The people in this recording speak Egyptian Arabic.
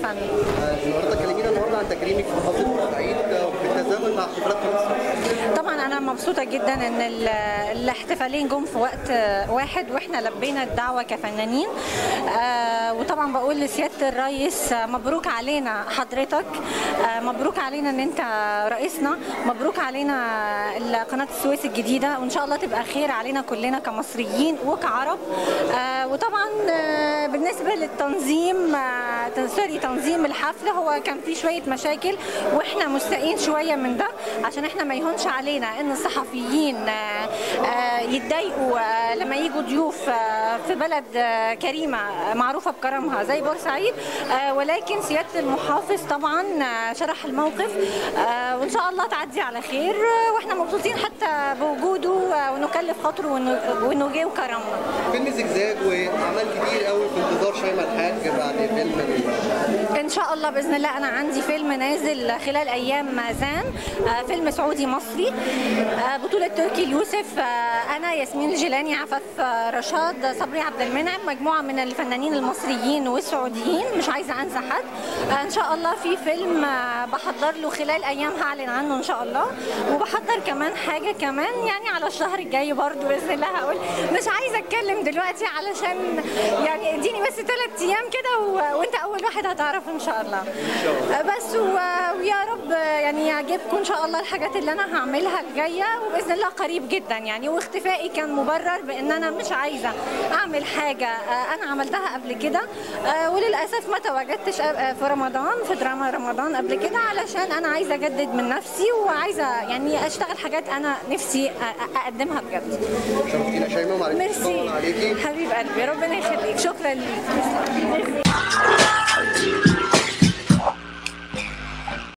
فندم النهارده كلمينا النهارده عن تكريمك في محافظه بورسعيد بالتزامن مع احتفالات مصر طبعا انا مبسوطه جدا ان ال- الاحتفالين جم في وقت واحد واحنا لبينا الدعوه كفنانين آه، وطبعا بقول لسياده الرئيس آه، مبروك علينا حضرتك آه، مبروك علينا ان انت رئيسنا مبروك علينا قناه السويس الجديده وان شاء الله تبقى خير علينا كلنا كمصريين وكعرب آه، وطبعا آه، بالنسبه للتنظيم آه، سوري تنظيم الحفل هو كان فيه شويه مشاكل واحنا مستائين شويه من ده عشان احنا ما يهونش علينا ان الصحفيين آه، آه، يتضايقوا آه، لما يجوا ضيوف آه، في بلد آه، كريمه آه، معروفه بكرمها زي بورسعيد آه، ولكن سياده المحافظ طبعا آه، شرح الموقف آه، وان شاء الله تعدي على خير آه، واحنا مبسوطين حتى بوجوده آه، ونكلف خاطره وإنه- وانه جه وكرمنا فيلم زجزاج وعمل كبير قوي في انتظار شيماء الحاج بعد فيلم ان شاء الله باذن الله انا عندي فيلم نازل خلال ايام زان آه، فيلم سعودي مصري آه، بطوله تركي اليوسف آه، انا ياسمين الجيلاني عفاف آه، رشاد صبري عبد المنعم مجموعه من الفنانين المصريين والسعوديين مش عايزه انسى حد آه، ان شاء الله في فيلم آه، بحضر له خلال ايام هعلن عنه ان شاء الله وبحضر كمان حاجه كمان يعني على الشهر الجاي برضو باذن الله هقول مش عايزه اتكلم دلوقتي علشان يعني اديني بس ثلاث ايام كده و... وانت اول واحد هتعرف ان شاء الله بس و... ويا رب يعني يعجبكم ان شاء الله الحاجات اللي انا هعملها الجايه وباذن الله قريب جدا يعني واختفائي كان مبرر بان انا مش عايزه اعمل حاجه آه، انا عملتها قبل كده آه، وللاسف ما تواجدتش آه، في رمضان في دراما رمضان قبل كده علشان انا عايزه اجدد من نفسي وعايزه يعني اشتغل حاجات انا نفسي أ- أ- اقدمها بجد شرفتينا شيماء ومعلش ميرسي عليكي حبيب قلبي ربنا يخليك شكرا ليك